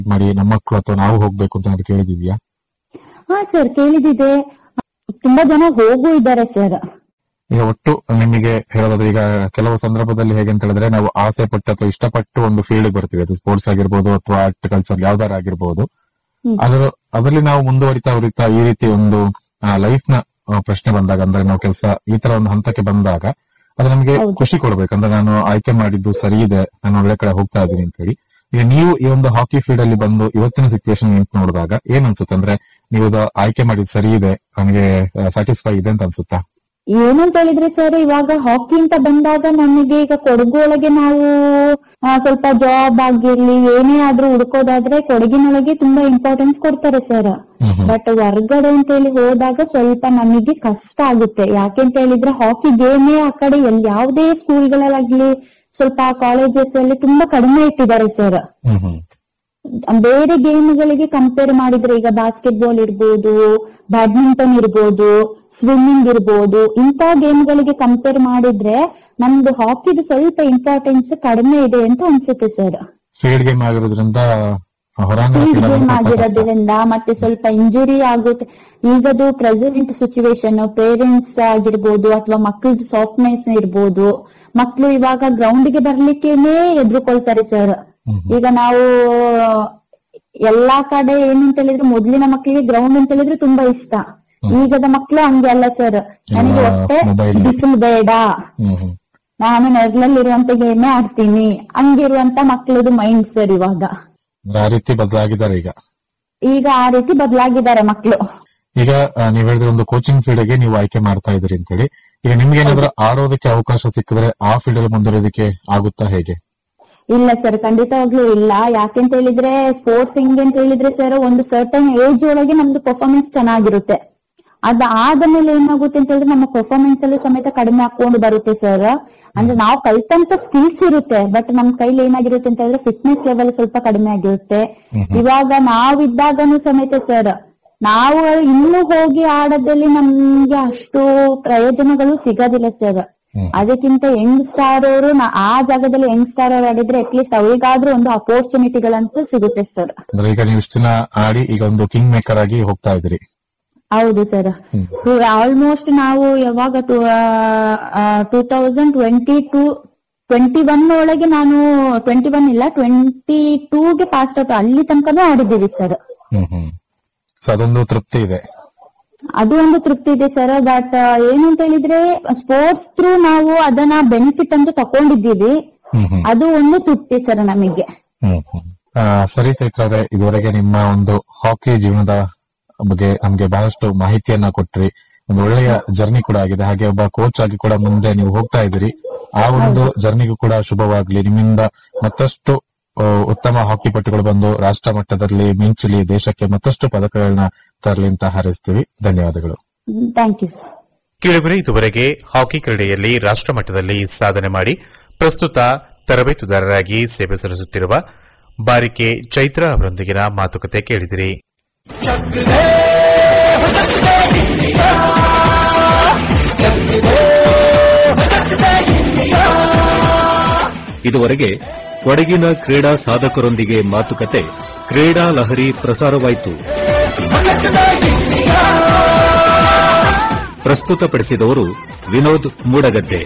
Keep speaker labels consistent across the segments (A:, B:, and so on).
A: ಮಾಡಿ ನಮ್ಮ ಮಕ್ಕಳು ಅಥವಾ ನಾವು ಹೋಗ್ಬೇಕು ಅಂತ ಏನಾದ್ರು ಕೇಳಿದಿದ್ಯಾ
B: ಹಾ ಸರ್ ಕೇಳಿದಿದೆ ತುಂಬಾ ಜನ ಹೋಗೂ ಇದ್ದಾರೆ ಸರ್
A: ಈಗ ಒಟ್ಟು ನಿಮಗೆ ಹೇಳೋದಾದ್ರೆ ಈಗ ಕೆಲವು ಸಂದರ್ಭದಲ್ಲಿ ಹೇಗೆ ಅಂತ ಹೇಳಿದ್ರೆ ನಾವು ಆಸೆ ಪಟ್ಟು ಅಥವಾ ಇಷ್ಟಪಟ್ಟು ಒಂದು ಫೀಲ್ಡ್ ಬರ್ತೀವಿ ಅದು ಸ್ಪೋರ್ಟ್ಸ್ ಆಗಿರ್ಬೋದು ಅಥವಾ ಆರ್ಟ್ ಕಲ್ಚರ್ ಯಾವ್ದಾರ ಆಗಿರ್ಬೋದು
B: ಹ್ಮ್.
A: ಅದ್ರ ಅದರಲ್ಲಿ ನಾವು ಮುಂದುವರಿತಾ ಉರಿತಾ ಈ ರೀತಿ ಒಂದು ಲೈಫ್ ನ ಆ, ಪ್ರಶ್ನೆ ಬಂದಾಗ ಅಂದ್ರೆ ನಾವು ಕೆಲಸ ಈ ತರ ಒಂದು ಹಂತಕ್ಕೆ ಬಂದಾಗ ಅದು ನಮಗೆ
B: ಹೌದು.
A: ಖುಷಿ ಕೊಡ್ಬೇಕು ಅಂದ್ರೆ ನಾನು ಆಯ್ಕೆ ಮಾಡಿದ್ದು ಸರಿ ಇದೆ ನಾನು ಒಳ್ಳೆ ಕಡೆ ಹೋಗ್ತಾ ಇದ್ದೀನಿ ಅಂತ ಹೇಳಿ ಈಗ ನೀವು ಈ ಒಂದು ಹಾಕಿ ಫೀಲ್ಡ್ ಅಲ್ಲಿ ಬಂದು ಇವತ್ತಿನ ಸಿಚುವೇಶನ್ ನಿಂತು ನೋಡಿದಾಗ ಏನ್ ಅನ್ಸುತ್ತೆ ಅಂದ್ರೆ ನೀವು ಇದು ಆಯ್ಕೆ ಮಾಡಿದ್ದು ಸರಿ ಇದೆ ನನಗೆ ಸ್ಯಾಟಿಸ್ಫೈ ಇದೆ ಅಂತ ಅನ್ಸುತ್ತಾ
B: ಏನಂತ ಹೇಳಿದ್ರೆ ಸರ್ ಇವಾಗ ಹಾಕಿ ಅಂತ ಬಂದಾಗ ನಮಗೆ ಈಗ ಕೊಡಗು ಒಳಗೆ ನಾವು ಆ, ಸ್ವಲ್ಪ ಜಾಬ್ ಆಗಿರ್ಲಿ ಏನೇ ಆದ್ರೂ ಹುಡ್ಕೋದಾದ್ರೆ ಕೊಡಗಿನೊಳಗೆ ತುಂಬಾ ಇಂಪಾರ್ಟೆನ್ಸ್ ಕೊಡ್ತಾರೆ ಸರ್
A: ಹ್ಮ್ ಹ್ಮ್.
B: ಬಟ್ ಹೊರ್ಗಡೆ ಅಂತ ಹೇಳಿ ಹೋದಾಗ ಸ್ವಲ್ಪ ನಮಗೆ ಕಷ್ಟ ಆಗುತ್ತೆ ಯಾಕೆಂತ ಹೇಳಿದ್ರೆ ಹಾಕಿ ಗೇಮೇ ಆ ಕಡೆ ಎಲ್ಲಿ ಯಾವುದೇ ಸ್ಕೂಲ್ಗಳಲ್ಲಾಗ್ಲಿ ಸ್ವಲ್ಪ ಕಾಲೇಜಸ್ ಅಲ್ಲಿ ತುಂಬಾ ಕಡಿಮೆ ಇಟ್ಟಿದ್ದಾರೆ ಸರ್
A: ಹ್ಮ್ ಹ್ಮ್
B: ಬೇರೆ ಗೇಮ್ಗಳಿಗೆ ಕಂಪೇರ್ ಮಾಡಿದ್ರೆ ಈಗ ಬಾಸ್ಕೆಟ್ ಬಾಲ್ ಇರ್ಬೋದು ಬ್ಯಾಡ್ಮಿಂಟನ್ ಇರ್ಬೋದು ಸ್ವಿಮ್ಮಿಂಗ್ ಇರ್ಬೋದು ಇಂಥ ಗೇಮ್ಗಳಿಗೆ ಕಂಪೇರ್ ಮಾಡಿದ್ರೆ ನಮ್ದು ಹಾಕಿದು ಸ್ವಲ್ಪ ಇಂಪಾರ್ಟೆನ್ಸ್ ಕಡಿಮೆ ಇದೆ ಅಂತ ಅನ್ಸುತ್ತೆ ಸರ್
A: ಫೀಲ್ಡ್ ಗೇಮ್ ಆಗಿರೋದ್ರಿಂದ ಹೊರಾಂಗಣ
B: ಫೀಲ್ಡ್
A: ಕ್ರೀಡಾ
B: ಗೇಮ್
A: ಸ್ವಲ್ಪ ಕಷ್ಟ.
B: ಆಗಿರೋದ್ರಿಂದ ಮತ್ತೆ ಸ್ವಲ್ಪ ಇಂಜುರಿ ಆಗುತ್ತೆ ಈಗದು ಪ್ರೆಸೆಂಟ್ ಸಿಚುವೇಶನ್ ಪೇರೆಂಟ್ಸ್ ಆಗಿರ್ಬೋದು ಅಥವಾ ಮಕ್ಕಳದ್ದು ಸಾಫ್ಟ್ನೆಸ್ ಇರ್ಬೋದು ಮಕ್ಕಳು ಇವಾಗ ಗ್ರೌಂಡ್ ಗೆ ಬರ್ಲಿಕ್ಕೇನೆ ಎದ್ರುಕೊಳ್ತಾರೆ ಸರ್
A: ಹ್ಮ್ ಹ್ಮ್.
B: ಈಗ ನಾವು ಎಲ್ಲಾ ಕಡೆ ಏನು ಅಂತ ಹೇಳಿದ್ರೆ ಮೊದ್ಲಿನ ಮಕ್ಕಳಿಗೆ ಗ್ರೌಂಡ್ ಅಂತ ಹೇಳಿದ್ರೆ ತುಂಬಾ ಇಷ್ಟ ಈಗದ ಮಕ್ಳು ಹಂಗೆ ಅಲ್ಲ ಸರ್ ನನಗೆ ಒಟ್ಟೆ
A: mobile.
B: ಬಿಸಿಲು ಬೇಡ
A: ಹ್ಮ್ ಹ್ಮ್.
B: ನಾನು ನೆರಳಲ್ಲಿರುವಂತ ಗೇಮೇ ಆಡ್ತೀನಿ ಹಂಗಿರುವಂತ ಮಕ್ಕಳದು ಮೈಂಡ್ ಸರ್ ಇವಾಗ
A: ಅಂದ್ರೆ ಆ ರೀತಿ ಬದಲಾಗಿದ್ದಾರೆ ಈಗ
B: ಈಗ ಆ ರೀತಿ ಬದಲಾಗಿದ್ದಾರೆ ಮಕ್ಕಳು
A: ಈಗ ಆ, ನೀವ್ ಹೇಳಿದ್ರೆ ಒಂದು ಕೋಚಿಂಗ್ ಫೀಲ್ಡ್ ಗೆ ನೀವು ಆಯ್ಕೆ ಮಾಡ್ತಾ ಇದ್ರಿ ಅಂತೇಳಿ ಈಗ ನಿಮ್ಗೆ ಏನಾದ್ರೂ ಆಡೋದಕ್ಕೆ ಅವಕಾಶ ಸಿಕ್ಕಿದ್ರೆ ಆ ಫೀಲ್ಡ್ ಅಲ್ಲಿ ಮುಂದುವರಿಯೋದಕ್ಕೆ ಆಗುತ್ತಾ ಹೇಗೆ
B: ಇಲ್ಲ ಸರ್ ಖಂಡಿತವಾಗ್ಲೂ ಇಲ್ಲ ಯಾಕೆಂತ ಹೇಳಿದ್ರೆ ಸ್ಪೋರ್ಟ್ಸ್ ಹಿಂಗೆ ಅಂತ ಹೇಳಿದ್ರೆ ಸರ್ ಒಂದು ಸರ್ಟನ್ ಏಜ್ ಒಳಗೆ ನಮ್ದು ಪರ್ಫಾರ್ಮೆನ್ಸ್ ಚೆನ್ನಾಗಿರುತ್ತೆ ಅದಾದ ಮೇಲೆ ಏನಾಗುತ್ತೆ ಅಂತ ಹೇಳಿದ್ರೆ ನಮ್ಮ ಪರ್ಫಾರ್ಮೆನ್ಸ್ ಅಲ್ಲೂ ಸಮೇತ ಕಡಿಮೆ ಹಾಕೊಂಡು ಬರುತ್ತೆ ಸರ್ ಅಂದ್ರೆ ನಾವು ಕಲ್ತಂತ ಸ್ಕಿಲ್ಸ್ ಇರುತ್ತೆ ಬಟ್ ನಮ್ ಕೈಲಿ ಏನಾಗಿರುತ್ತೆ ಅಂತ ಹೇಳಿದ್ರೆ ಫಿಟ್ನೆಸ್ ಲೆವೆಲ್ ಸ್ವಲ್ಪ ಕಡಿಮೆ ಆಗಿರುತ್ತೆ ಇವಾಗ ನಾವಿದ್ದಾಗನು ಸಮೇತ ಸರ್ ನಾವು ಇನ್ನೂ ಹೋಗಿ ಆಡೋದ್ರಲ್ಲಿ ನಮ್ಗೆ ಅಷ್ಟು ಪ್ರಯೋಜನಗಳು ಸಿಗೋದಿಲ್ಲ ಸರ್
A: ಹ್ಮ್.
B: ಅದಕ್ಕಿಂತ ಯಂಗ್ ಸ್ಟಾರ್ ಅವರು ಆ ಜಾಗದಲ್ಲಿ ಯಂಗ್ ಸ್ಟಾರ್ ಅವರು ಆಡಿದ್ರೆ ಅಟ್ಲೀಸ್ಟ್ ಅವರಿಗಾದ್ರೂ ಒಂದು ಅಪೋರ್ಚುನಿಟಿಗಳಂತೂ ಸಿಗುತ್ತೆ ಸರ್
A: ಅಂದ್ರೆ ಈಗ ನೀವು ಇಷ್ಟು ದಿನ ಆಡಿ ಈಗ ಒಂದು ಕಿಂಗ್ ಮೇಕರ್ ಆಗಿ ಹೋಗ್ತಾ ಇದ್ರಿ
B: ಹೌದು ಸರ್
A: ಹ್ಮ್.
B: ಆಲ್ಮೋಸ್ಟ್ ನಾವು ಯಾವಾಗ two thousand twenty two twenty one ಒಳಗೆ ನಾನು ಟ್ವೆಂಟಿ ಒನ್ ಇಲ್ಲ ಟ್ವೆಂಟಿ ಟೂಗೆ ಪಾಸ್ ಔಟ್ ಅಲ್ಲಿ ತನಕನೂ ಆಡಿದ್ದೀವಿ ಸರ್
A: ಹ್ಮ್ ಹ್ಮ್ ಸೊ ಅದೊಂದು ತೃಪ್ತಿ ಇದೆ
B: ಅದು ಒಂದು ತೃಪ್ತಿ ಇದೆ ಸರ್ ಬಟ್ ಏನು ಅಂತ ಹೇಳಿದ್ರೆ ಸ್ಪೋರ್ಟ್ಸ್ ಥ್ರೂ ನಾವು ಅದನ್ನ ಬೆನಿಫಿಟ್ ಅಂತ ತಕೊಂಡಿದ್ದೀವಿ
A: ಹ್ಮ್ ಹ್ಮ್
B: ಅದು ಒಂದು ತೃಪ್ತಿ ಸರ್ ನಮಗೆ
A: ಹ್ಮ್ ಹ್ಮ್. ಆ, ಸರಿ ಚೈತ್ರ ಅವರೇ ಇದುವರೆಗೆ ನಿಮ್ಮ ಒಂದು ಹಾಕಿ ಜೀವನದ ಬಗ್ಗೆ ನಮ್ಗೆ ಬಹಳಷ್ಟು ಮಾಹಿತಿಯನ್ನ ಕೊಟ್ರಿ ಒಂದು ಒಳ್ಳೆಯ ಜರ್ನಿ ಕೂಡ ಆಗಿದೆ ಹಾಗೆ ಒಬ್ಬ ಕೋಚ್ ಆಗಿ ಕೂಡ ಮುಂದೆ ನೀವು ಹೋಗ್ತಾ ಇದ್ದೀರಿ ಆ ಒಂದು ಜರ್ನಿಗೂ ಕೂಡ ಶುಭವಾಗ್ಲಿ ನಿಮ್ಮಿಂದ ಮತ್ತಷ್ಟು ಆ, ಉತ್ತಮ ಹಾಕಿ ಪಟುಗಳು ಬಂದು ರಾಷ್ಟ್ರ ಮಟ್ಟದಲ್ಲಿ ಮಿಂಚಲಿ ದೇಶಕ್ಕೆ ಮತ್ತಷ್ಟು ಪದಕಗಳನ್ನ ತರಲಿ ಅಂತ ಹಾರೈಸ್ತೀವಿ ಧನ್ಯವಾದಗಳು
B: ಥ್ಯಾಂಕ್ ಯು ಸರ್
C: ಕೇಳುಗರೆ ಇದುವರೆಗೆ ಹಾಕಿ ಕ್ರೀಡೆಯಲ್ಲಿ ರಾಷ್ಟ್ರ ಮಟ್ಟದಲ್ಲಿ ಸಾಧನೆ ಮಾಡಿ ಪ್ರಸ್ತುತ ತರಬೇತುದಾರರಾಗಿ ಸೇವೆ ಸಲ್ಲಿಸುತ್ತಿರುವ ಬಾರಿಕೆ ಚೈತ್ರ ಅವರೊಂದಿಗಿನ ಮಾತುಕತೆ ಕೇಳಿದಿರಿ
D: ಇದುವರೆಗೆ ಕೊಡಗಿನ ಕ್ರೀಡಾ ಸಾಧಕರೊಂದಿಗೆ ಮಾತುಕತೆ ಕ್ರೀಡಾ ಲಹರಿ ಪ್ರಸಾರವಾಯಿತು ಪ್ರಸ್ತುತಪಡಿಸಿದವರು ವಿನೋದ್ ಮೂಡಗದ್ದೆ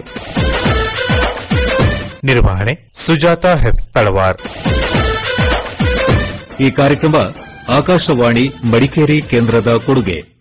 C: ನಿರ್ವಹಣೆ ಸುಜಾತ ಹೆಫ್ ತಳವಾರ್
D: ಈ ಕಾರ್ಯಕ್ರಮ ಆಕಾಶವಾಣಿ ಮಡಿಕೇರಿ ಕೇಂದ್ರದ ಕೊಡುಗೆ